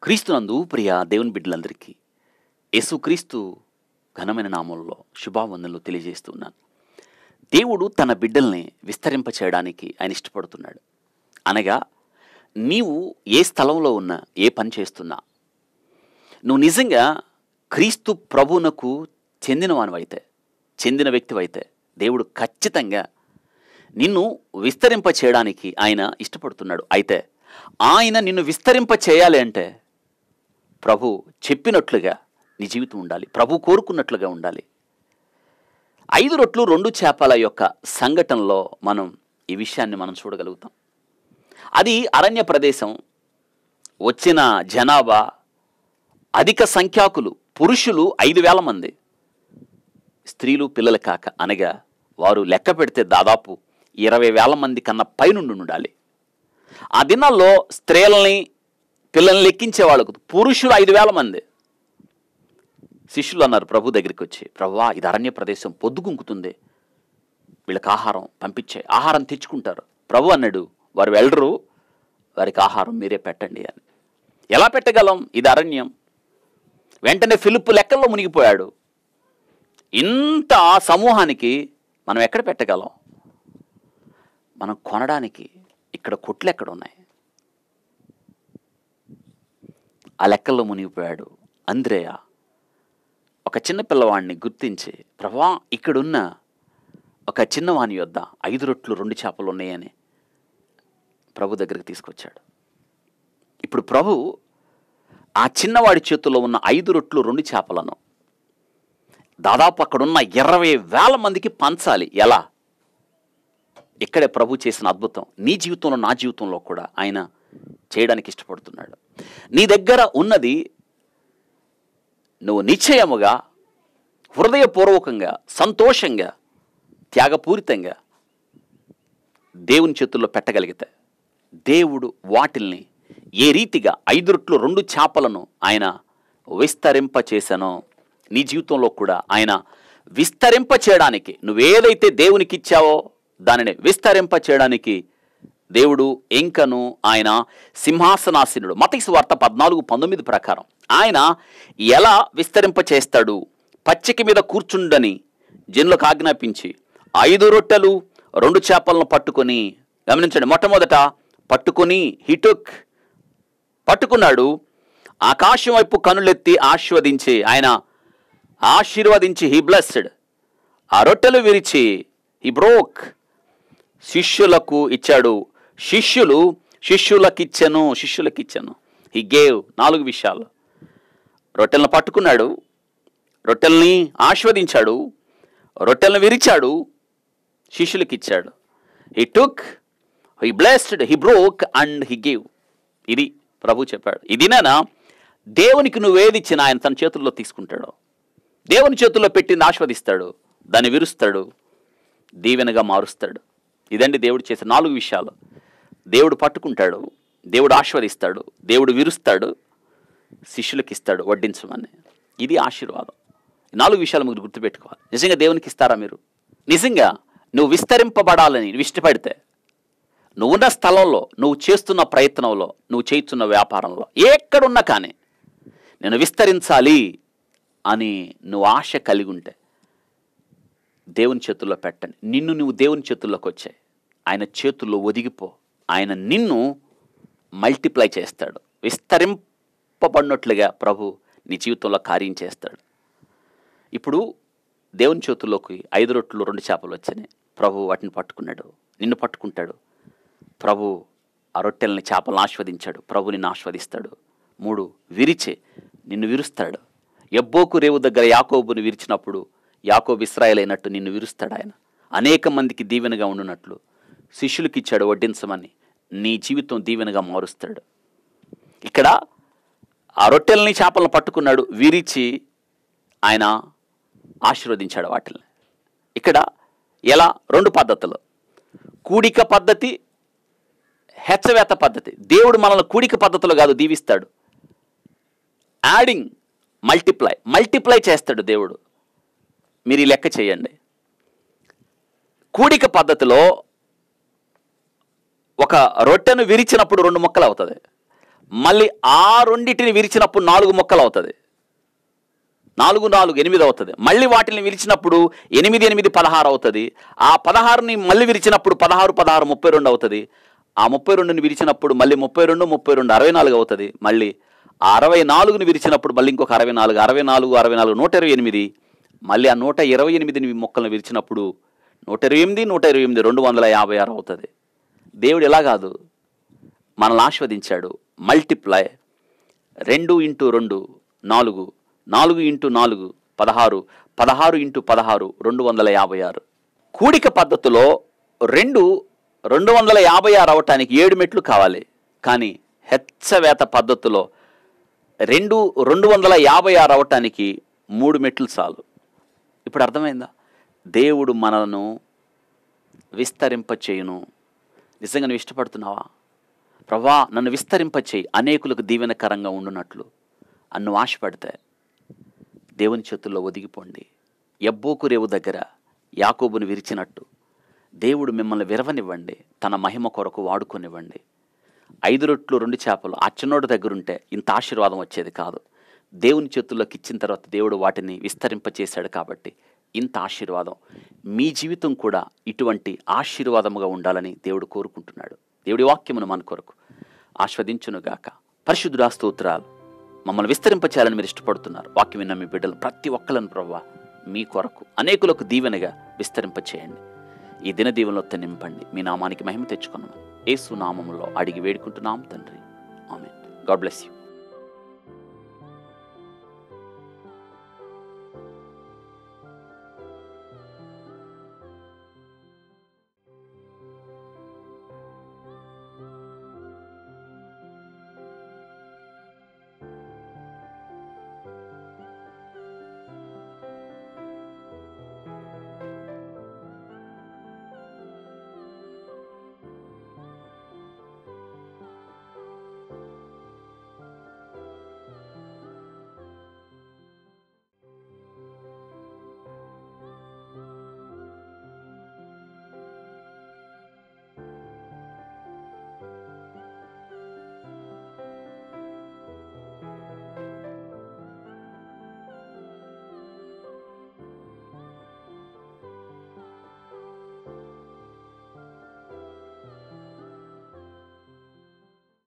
క్రీస్తునందు ప్రియ దేవుని బిడ్డలందరికీ యేసుక్రీస్తు ఘనమైన నామంలో శుభావందనలు తెలియజేస్తున్నాను దేవుడు తన బిడ్డల్ని విస్తరింప చేయడానికి ఆయన ఇష్టపడుతున్నాడు అనగా నీవు ఏ స్థలంలో ఉన్నా ఏ పని చేస్తున్నా నువ్వు నిజంగా క్రీస్తు ప్రభువునకు చెందినవానివైతే చెందిన వ్యక్తివైతే దేవుడు ఖచ్చితంగా నిన్ను విస్తరింప చేయడానికి ఆయన ఇష్టపడుతున్నాడు అయితే ఆయన నిన్ను విస్తరింప చేయాలి అంటే ప్రభు చెప్పినట్లుగా నీ జీవితం ఉండాలి ప్రభు కోరుకున్నట్లుగా ఉండాలి ఐదు రొట్లు రెండు చేపల యొక్క సంఘటనలో మనం ఈ విషయాన్ని మనం చూడగలుగుతాం అది అరణ్య ప్రదేశం వచ్చిన జనాభా అధిక సంఖ్యాకులు పురుషులు ఐదు వేల మంది స్త్రీలు పిల్లలు కాక అనగా వారు లెక్క పెడితే దాదాపు ఇరవై వేల మంది కన్నా పైనుండి ఉండాలి ఆ దినాల్లో స్త్రీలని పిల్లల్ని లెక్కించే వాళ్ళకు పురుషులు ఐదు వేల మంది శిష్యులు అన్నారు ప్రభు దగ్గరికి వచ్చి ప్రభువా ఇది అరణ్య ప్రదేశం పొద్దుగుంకుతుంది వీళ్ళకి ఆహారం పంపించే ఆహారం తెచ్చుకుంటారు ప్రభు అన్నాడు వారు వెళ్ళరు వారికి ఆహారం మీరే పెట్టండి అని ఎలా పెట్టగలం ఇది అరణ్యం వెంటనే ఫిలిప్ లెక్కల్లో మునిగిపోయాడు ఇంత సమూహానికి మనం ఎక్కడ పెట్టగలం మనం కొనడానికి ఇక్కడ కొట్లు ఎక్కడ ఉన్నాయి ఆ లెక్కల్లో మునిగిపోయాడు అంద్రేయ ఒక చిన్న పిల్లవాడిని గుర్తించి ప్రభా ఇక్కడున్న ఒక చిన్నవాని యొద్ద ఐదు రొట్లు రెండు చేపలు ఉన్నాయని ప్రభు దగ్గరికి తీసుకొచ్చాడు ఇప్పుడు ప్రభు ఆ చిన్నవాడి చేతుల్లో ఉన్న ఐదు రొట్లు రెండు చేపలను దాదాపు అక్కడున్న ఇరవై వేల మందికి పంచాలి ఎలా ఇక్కడే ప్రభు చేసిన అద్భుతం నీ జీవితంలో నా జీవితంలో కూడా ఆయన చేయడానికి ఇష్టపడుతున్నాడు నీ దగ్గర ఉన్నది నువ్వు నిశ్చయముగా హృదయపూర్వకంగా సంతోషంగా త్యాగపూరితంగా దేవుని చేతుల్లో పెట్టగలిగితే దేవుడు వాటిల్ని ఏ రీతిగా ఐదు రొట్లు రెండు చేపలను ఆయన విస్తరింప చేశానో నీ జీవితంలో కూడా ఆయన విస్తరింప చేయడానికి నువ్వేదైతే దేవునికి ఇచ్చావో దానిని విస్తరింప చేయడానికి దేవుడు ఇంకను ఆయన సింహాసనాసీనుడు మతీసు వార్త పద్నాలుగు పంతొమ్మిది ప్రకారం ఆయన ఎలా విస్తరింప చేస్తాడు పచ్చిక మీద కూర్చుండని జనులకు ఆజ్ఞాపించి ఐదు రొట్టెలు రెండు చేపలను పట్టుకొని గమనించండి మొట్టమొదట పట్టుకొని హిటుక్ పట్టుకున్నాడు ఆకాశం వైపు కనులెత్తి ఆశీర్వదించి ఆయన ఆశీర్వదించి హీ బ్లెస్డ్ ఆ రొట్టెలు విరిచి హీ బ్రోక్ శిష్యులకు ఇచ్చాడు శిష్యులు శిష్యులకిచ్చెను శిష్యులకిచ్చెను హీ గేవ్ నాలుగు విషయాలు రొట్టెలను పట్టుకున్నాడు రొట్టెల్ని ఆస్వాదించాడు రొట్టెలను విరిచాడు శిష్యులకి ఇచ్చాడు he took he blessed he broke and he give ఇది ప్రభు చెప్పాడు ఇదినేనా దేవునికి నువ్వేది ఇచ్చినా ఆయన తన చేతుల్లో తీసుకుంటాడు దేవుని చేతుల్లో పెట్టింది ఆస్వాదిస్తాడు దాన్ని విరుస్తాడు దీవెనగా మారుస్తాడు ఇదండి దేవుడు చేసే నాలుగు విషయాలు దేవుడు పట్టుకుంటాడు దేవుడు ఆస్వాదిస్తాడు దేవుడు విరుస్తాడు శిష్యులకు ఇస్తాడు వడ్డించమని ఇది ఆశీర్వాదం ఈ నాలుగు విషయాలు మీరు గుర్తుపెట్టుకోవాలి నిజంగా దేవునికి ఇస్తారా మీరు నిజంగా నువ్వు విస్తరింపబడాలని నువ్వు ఇష్టపడితే నువ్వున్న స్థలంలో నువ్వు చేస్తున్న ప్రయత్నంలో నువ్వు చేస్తున్న వ్యాపారంలో ఎక్కడున్నా కానీ నేను విస్తరించాలి అని నువ్వు ఆశ కలిగి ఉంటే దేవుని చేతుల్లో పెట్టండి నిన్ను నువ్వు దేవుని చేతుల్లోకి వచ్చాయి ఆయన చేతుల్లో ఒదిగిపో ఆయన నిన్ను మల్టిప్లై చేస్తాడు విస్తరింపబడినట్లుగా ప్రభు నీ జీవితంలో కార్యం చేస్తాడు ఇప్పుడు దేవుని చేతుల్లోకి ఐదు రొట్లు రెండు చేపలు వచ్చినాయి ప్రభు వాటిని పట్టుకున్నాడు నిన్ను పట్టుకుంటాడు ప్రభు ఆ రొట్టెల్ని చేపలను ఆస్వాదించాడు ప్రభు నిన్ను ఆస్వాదిస్తాడు మూడు విరిచే నిన్ను విరుస్తాడు ఎబ్బోకు రేవు దగ్గర యాకోబుని విరిచినప్పుడు యాకోబు ఇస్రాయల్ అయినట్టు నిన్ను విరుస్తాడు ఆయన అనేక మందికి దీవెనగా ఉండునట్లు శిష్యులకి ఇచ్చాడు వడ్డించమని నీ జీవితం దీవెనగా మారుస్తాడు ఇక్కడ ఆ రొట్టెల్ని చేపలను పట్టుకున్నాడు విరిచి ఆయన ఆశీర్వదించాడు వాటిని ఇక్కడ ఎలా రెండు పద్ధతులు కూడిక పద్ధతి హెచ్చవేత పద్ధతి దేవుడు మనల్ని కూడిక పద్ధతిలో కాదు దీవిస్తాడు యాడింగ్ మల్టిప్లై మల్టిప్లై చేస్తాడు దేవుడు మీరు ఈ లెక్క చేయండి కూడిక పద్ధతిలో ఒక రొట్టెను విరిచినప్పుడు రెండు ముక్కలు అవుతుంది మళ్ళీ ఆ రెండింటిని విరిచినప్పుడు నాలుగు మొక్కలు అవుతుంది నాలుగు నాలుగు ఎనిమిది అవుతుంది మళ్ళీ వాటిని విరిచినప్పుడు ఎనిమిది ఎనిమిది పదహారు అవుతుంది ఆ పదహారుని మళ్ళీ విరిచినప్పుడు పదహారు పదహారు ముప్పై రెండు అవుతుంది ఆ ముప్పై రెండుని విరిచినప్పుడు మళ్ళీ ముప్పై రెండు ముప్పై రెండు అరవై నాలుగు అవుతుంది మళ్ళీ ఆ అరవై నాలుగుని విరిచినప్పుడు మళ్ళీ ఇంకొక అరవై నాలుగు అరవై నాలుగు అరవై నాలుగు నూట ఇరవై ఎనిమిది మళ్ళీ ఆ నూట ఇరవై ఎనిమిదిని మొక్కలను విరిచినప్పుడు నూట ఇరవై ఎనిమిది నూట ఇరవై ఎనిమిది రెండు వందల యాభై ఆరు అవుతుంది దేవుడు ఎలా కాదు మనల్ని ఆస్వాదించాడు మల్టిప్లై రెండు ఇంటూ రెండు నాలుగు నాలుగు ఇంటూ నాలుగు పదహారు పదహారు ఇంటూ పదహారు రెండు వందల యాభై ఆరు కూడిక పద్ధతిలో రెండు రెండు వందల యాభై ఆరు అవటానికి ఏడు మెట్లు కావాలి కానీ హెచ్చవేత పద్ధతిలో రెండు రెండు వందల యాభై ఆరు అవటానికి మూడు మెట్లు చాలు ఇప్పుడు అర్థమైందా దేవుడు మనను విస్తరింపచేయును నిజంగా నువ్వు ఇష్టపడుతున్నావా ప్రభా నన్ను విస్తరింపచేయి అనేకులకు దీవెనకరంగా ఉండునట్లు అన్ను ఆశపడితే దేవుని చేతుల్లో ఒదిగిపోండి ఎబ్బోకు రేవు దగ్గర యాకోబును విరిచినట్టు దేవుడు మిమ్మల్ని విరవనివ్వండి తన మహిమ కొరకు వాడుకొనివ్వండి ఐదు రొట్లు రెండు చేపలు ఆ చిన్నోడి దగ్గర ఉంటే ఇంత ఆశీర్వాదం వచ్చేది కాదు దేవుని చేతుల్లోకి ఇచ్చిన తర్వాత దేవుడు వాటిని విస్తరింపచేశాడు కాబట్టి ఇంత ఆశీర్వాదం మీ జీవితం కూడా ఇటువంటి ఆశీర్వాదముగా ఉండాలని దేవుడు కోరుకుంటున్నాడు దేవుడి వాక్యమును మన కొరకు ఆస్వాదించునుగాక పరిశుద్ధుడా స్తోత్రాలు మమ్మల్ని విస్తరింపచేయాలని మీరు ఇష్టపడుతున్నారు వాక్యం విన్న మీ బిడ్డలు ప్రతి ఒక్కలను ప్రవ్వా మీ కొరకు అనేకులకు దీవెనగా విస్తరింపచేయండి ఈ దిన దీవెనలో నింపండి మీ నామానికి మహిమ తెచ్చుకున్నాను ఏసు నామములో అడిగి వేడుకుంటున్నాం తండ్రి ఆమె గాడ్ బ్లెస్ యూ